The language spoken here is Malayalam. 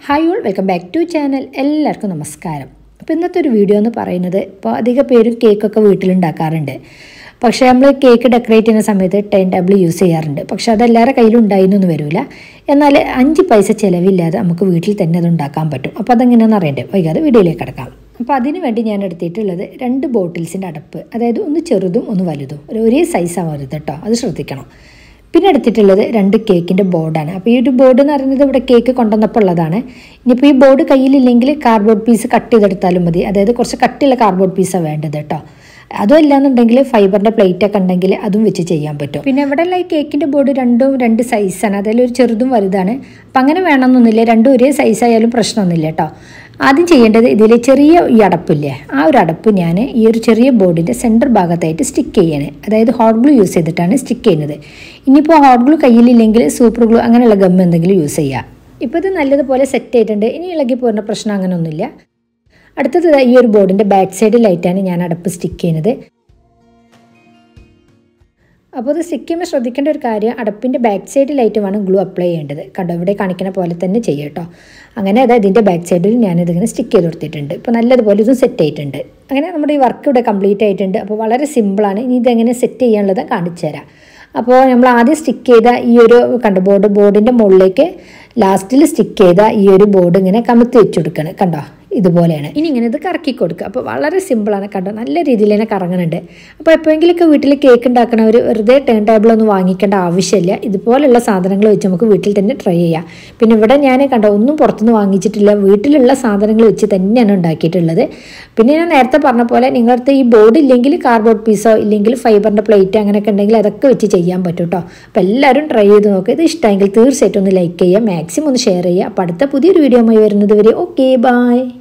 hi all welcome back to channel എല്ലാവർക്കും നമസ്കാരം അപ്പോൾ ഇന്നത്തെ ഒരു വീഡിയോ എന്ന് പറയുന്നത് ഇപ്പോൾ അധിക പേരും കേക്കൊക്കെ വീട്ടിലുണ്ടാക്കാറുണ്ട് പക്ഷേ നമ്മൾ കേക്ക് ഡെക്കറേറ്റ് ചെയ്യുന്ന സമയത്ത് ടേൺ ടേബിൾ യൂസ് ചെയ്യാറുണ്ട് പക്ഷേ അത് എല്ലാവരുടെ കയ്യിലും ഉണ്ടായിരുന്നൊന്നും വരില്ല എന്നാൽ അഞ്ച് പൈസ ചിലവില്ലാതെ നമുക്ക് വീട്ടിൽ തന്നെ അത് ഉണ്ടാക്കാൻ പറ്റും അപ്പോൾ അതെങ്ങനെയാണെന്ന് അറിയണ്ടേ വൈകാതെ വീഡിയോയിലേക്ക് കിടക്കാം അപ്പോൾ അതിന് വേണ്ടി ഞാൻ എടുത്തിട്ടുള്ളത് രണ്ട് ബോട്ടിൽസിൻ്റെ അടപ്പ് അതായത് ഒന്ന് ചെറുതും ഒന്ന് വലുതും ഒരു ഒരേ സൈസ് ആവരുത് കേട്ടോ അത് ശ്രദ്ധിക്കണം പിന്നെ എടുത്തിട്ടുള്ളത് രണ്ട് കേക്കിൻ്റെ ബോർഡാണ് അപ്പോൾ ഈ ഒരു ബോർഡ് എന്ന് പറയുന്നത് ഇവിടെ കേക്ക് കൊണ്ടുവന്നപ്പോൾ ഉള്ളതാണ് ഇനിയിപ്പോൾ ഈ ബോർഡ് കയ്യിലില്ലെങ്കിൽ കാർഡ്ബോർഡ് പീസ് കട്ട് ചെയ്തെടുത്താലും മതി അതായത് കുറച്ച് കട്ടിയുള്ള കാർഡ്ബോർഡ് പീസാണ് വേണ്ടത് കേട്ടോ അതും ഇല്ലാന്നുണ്ടെങ്കിൽ ഫൈബറിൻ്റെ പ്ലേറ്റ് ഒക്കെ ഉണ്ടെങ്കിൽ അതും വെച്ച് ചെയ്യാൻ പറ്റും പിന്നെ ഇവിടെ ഉള്ള ഈ കേക്കിൻ്റെ ബോർഡ് രണ്ടും രണ്ട് സൈസാണ് അതിൽ ഒരു ചെറുതും വലുതാണ് അപ്പം അങ്ങനെ വേണമെന്നൊന്നുമില്ല രണ്ടും ഒരേ സൈസ് ആയാലും പ്രശ്നമൊന്നുമില്ല കേട്ടോ ആദ്യം ചെയ്യേണ്ടത് ഇതിൽ ചെറിയ ഈ അടപ്പില്ലേ ആ ഒരു അടപ്പ് ഞാൻ ഈ ഒരു ചെറിയ ബോർഡിൻ്റെ സെൻറ്റർ ഭാഗത്തായിട്ട് സ്റ്റിക്ക് ചെയ്യാണ് അതായത് ഹോട്ട് ഗ്ലൂ യൂസ് ചെയ്തിട്ടാണ് സ്റ്റിക്ക് ചെയ്യുന്നത് ഇനിയിപ്പോൾ ഹോട്ട് ഗ്ലൂ കയ്യിലില്ലെങ്കിൽ സൂപ്പർ ഗ്ലൂ അങ്ങനെയുള്ള ഗം എന്തെങ്കിലും യൂസ് ചെയ്യുക ഇപ്പോൾ ഇത് നല്ലതുപോലെ സെറ്റ് ആയിട്ടുണ്ട് ഇനി ഇളകി പോകുന്ന പ്രശ്നം അങ്ങനെയൊന്നുമില്ല അടുത്തത് ദാ ഈ ഒരു ബോർഡിൻ്റെ ബാക്ക് സൈഡിലായിട്ടാണ് ഞാൻ അടപ്പ് സ്റ്റിക്ക് ചെയ്യുന്നത് അപ്പോൾ അത് സ്റ്റിക്ക് ചെയ്യുമ്പോൾ ശ്രദ്ധിക്കേണ്ട ഒരു കാര്യം അടപ്പിൻ്റെ ബാക്ക് സൈഡിലായിട്ട് വേണം ഗ്ലൂ അപ്ലൈ ചെയ്യേണ്ടത് കണ്ടോ ഇവിടെ കാണിക്കുന്ന പോലെ തന്നെ ചെയ്യുക കേട്ടോ അങ്ങനെ അതാ ഇതിൻ്റെ ബാക്ക് സൈഡിൽ ഞാനിതിങ്ങനെ സ്റ്റിക്ക് ചെയ്ത് കൊടുത്തിട്ടുണ്ട് ഇപ്പോൾ നല്ലതുപോലെ ഇതും സെറ്റ് ആയിട്ടുണ്ട് അങ്ങനെ നമ്മുടെ ഈ വർക്ക് ഇവിടെ കംപ്ലീറ്റ് ആയിട്ടുണ്ട് അപ്പോൾ വളരെ സിമ്പിളാണ് ഇനി ഇതെങ്ങനെ സെറ്റ് ചെയ്യാനുള്ളത് കാണിച്ചു തരാം അപ്പോൾ നമ്മൾ ആദ്യം സ്റ്റിക്ക് ചെയ്ത ഈ ഒരു കണ്ടോ ബോർഡ് ബോർഡിൻ്റെ മുകളിലേക്ക് ലാസ്റ്റിൽ സ്റ്റിക്ക് ചെയ്ത ഈ ഒരു ബോർഡ് ഇങ്ങനെ കമത്തി വെച്ച് കൊടുക്കണം കണ്ടോ ഇതുപോലെയാണ് ഇനി ഇങ്ങനെ ഇത് കറക്കി കൊടുക്കുക അപ്പോൾ വളരെ സിമ്പിളാണ് കണ്ടോ നല്ല രീതിയിൽ തന്നെ കറങ്ങുന്നുണ്ട് അപ്പോൾ എപ്പോഴെങ്കിലൊക്കെ വീട്ടിൽ കേക്ക് ഉണ്ടാക്കണവർ വെറുതെ ടേൺ ടേബിൾ ഒന്നും വാങ്ങിക്കേണ്ട ആവശ്യമില്ല ഇതുപോലുള്ള സാധനങ്ങൾ വെച്ച് നമുക്ക് വീട്ടിൽ തന്നെ ട്രൈ ചെയ്യാം പിന്നെ ഇവിടെ ഞാൻ കണ്ടോ ഒന്നും പുറത്തുനിന്ന് വാങ്ങിച്ചിട്ടില്ല വീട്ടിലുള്ള സാധനങ്ങൾ വെച്ച് തന്നെയാണ് ഉണ്ടാക്കിയിട്ടുള്ളത് പിന്നെ ഞാൻ നേരത്തെ പറഞ്ഞ പോലെ നിങ്ങളടുത്ത് ഈ ബോർഡ് ഇല്ലെങ്കിൽ കാർഡ്ബോർഡ് പീസോ ഇല്ലെങ്കിൽ ഫൈബറിൻ്റെ പ്ലേറ്റ് അങ്ങനെയൊക്കെ ഉണ്ടെങ്കിൽ അതൊക്കെ വെച്ച് ചെയ്യാൻ പറ്റും കേട്ടോ അപ്പോൾ എല്ലാവരും ട്രൈ ചെയ്ത് നോക്കുക ഇത് ഇഷ്ടമെങ്കിൽ തീർച്ചയായിട്ടും ഒന്ന് ലൈക്ക് ചെയ്യുക മാക്സിമം ഒന്ന് ഷെയർ ചെയ്യുക അപ്പോൾ അടുത്ത പുതിയൊരു വീഡിയോ ആയി വരുന്നത് വരെ ഓക്കെ ബായ്